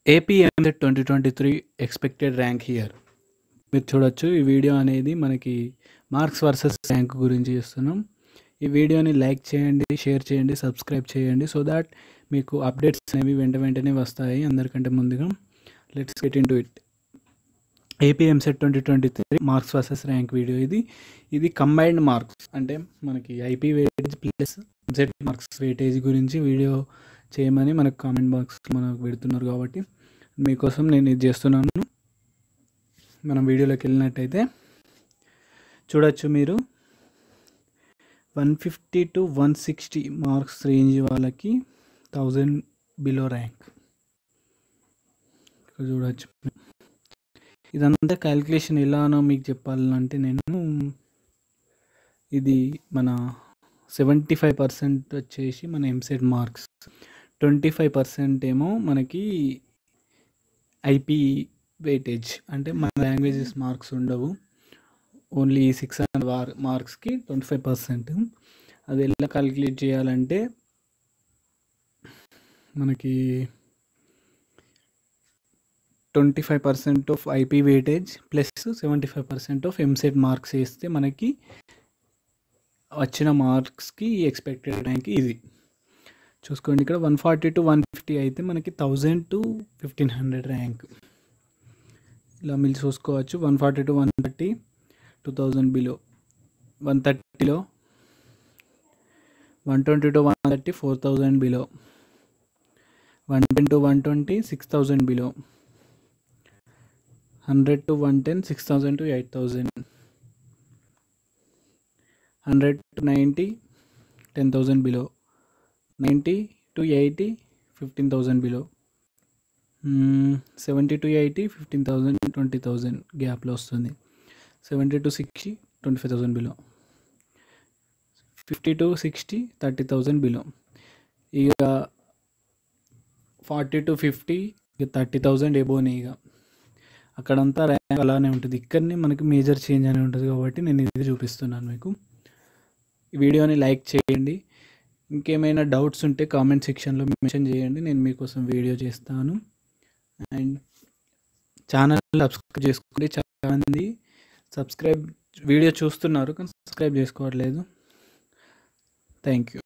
AP EAMCET twenty twenty three expected rank here మీరు చూడొచ్చు ఈ వీడియో అనేది మనకి మార్క్స్ వర్సెస్ ర్యాంక్ గురించి చేస్తున్నాం ఈ వీడియోని లైక్ చేయండి షేర్ చేయండి సబ్స్క్రైబ్ చేయండి సో దాట్ మీకు అప్డేట్స్ అనేవి వెంట వెంటనే వస్తాయి అందరికంటే ముందుగా let's get into it AP EAMCET twenty twenty three marks versus rank video ఇది ఇది కంబైన్డ్ మార్క్స్ అంటే మనకి IP weightage plus EAMCET marks weightage గురించి వీడియో చేయమని మనకు కామెంట్ బాక్స్ మనకు పెడుతున్నారు కాబట్టి మీకోసం నేను ఇది చేస్తున్నాను మనం వీడియోలోకి వెళ్ళినట్టయితే చూడొచ్చు మీరు one fifty to one sixty marks range వాళ్ళకి థౌజండ్ బిలో ర్యాంక్ ఇక్కడ చూడొచ్చు ఇదంతా క్యాలిక్యులేషన్ ఎలానో మీకు చెప్పాలంటే నేను ఇది మన సెవెంటీ ఫైవ్ పర్సెంట్ వచ్చేసి మన EAMCET marks twenty five percent ఏమో మనకి ఐపీ వెయిటేజ్ అంటే మన లాంగ్వేజెస్ మార్క్స్ ఉండవు ఓన్లీ సిక్స్ హండ్రెడ్ వార్ మార్క్స్కి ట్వంటీ ఫైవ్ పర్సెంట్ అది ఎలా క్యాలిక్యులేట్ చేయాలంటే మనకి twenty five percent of IP weightage plus seventy five percent of EAMCET marks వేస్తే మనకి వచ్చిన మార్క్స్కి ఎక్స్పెక్టెడ్ ర్యాంక్ ఇది చూసుకోండి ఇక్కడ one forty to one fifty అయితే మనకి thousand to fifteen hundred rank ఇలా మీరు చూసుకోవచ్చు one forty to one thirty two thousand below one థర్టీలో one twenty to one thirty four thousand below one ten to one twenty six thousand below hundred to one ten six thousand to eight thousand hundred to ninety ten thousand below ninety to eighty fifteen thousand below seventy to eighty fifteen thousand twenty thousand గ్యాప్లో వస్తుంది seventy to sixty twenty five thousand below fifty to sixty thirty thousand below ఇక forty to fifty ఇక thirty thousand above ఇక అక్కడంతా rank అలానే ఉంటుంది ఇక్కడనే మనకి మేజర్ చేంజ్ అని ఉంటుంది కాబట్టి నేను ఇది చూపిస్తున్నాను మీకు ఈ వీడియోని లైక్ చేయండి ఇంకేమైనా డౌట్స్ ఉంటే కామెంట్ సెక్షన్లో మెన్షన్ చేయండి నేను మీకోసం వీడియో చేస్తాను అండ్ ఛానల్ సబ్స్క్రైబ్ చేసుకోండి చాలామంది సబ్స్క్రైబ్ వీడియో చూస్తున్నారు కానీ సబ్స్క్రైబ్ చేసుకోవట్లేదు థ్యాంక్ యూ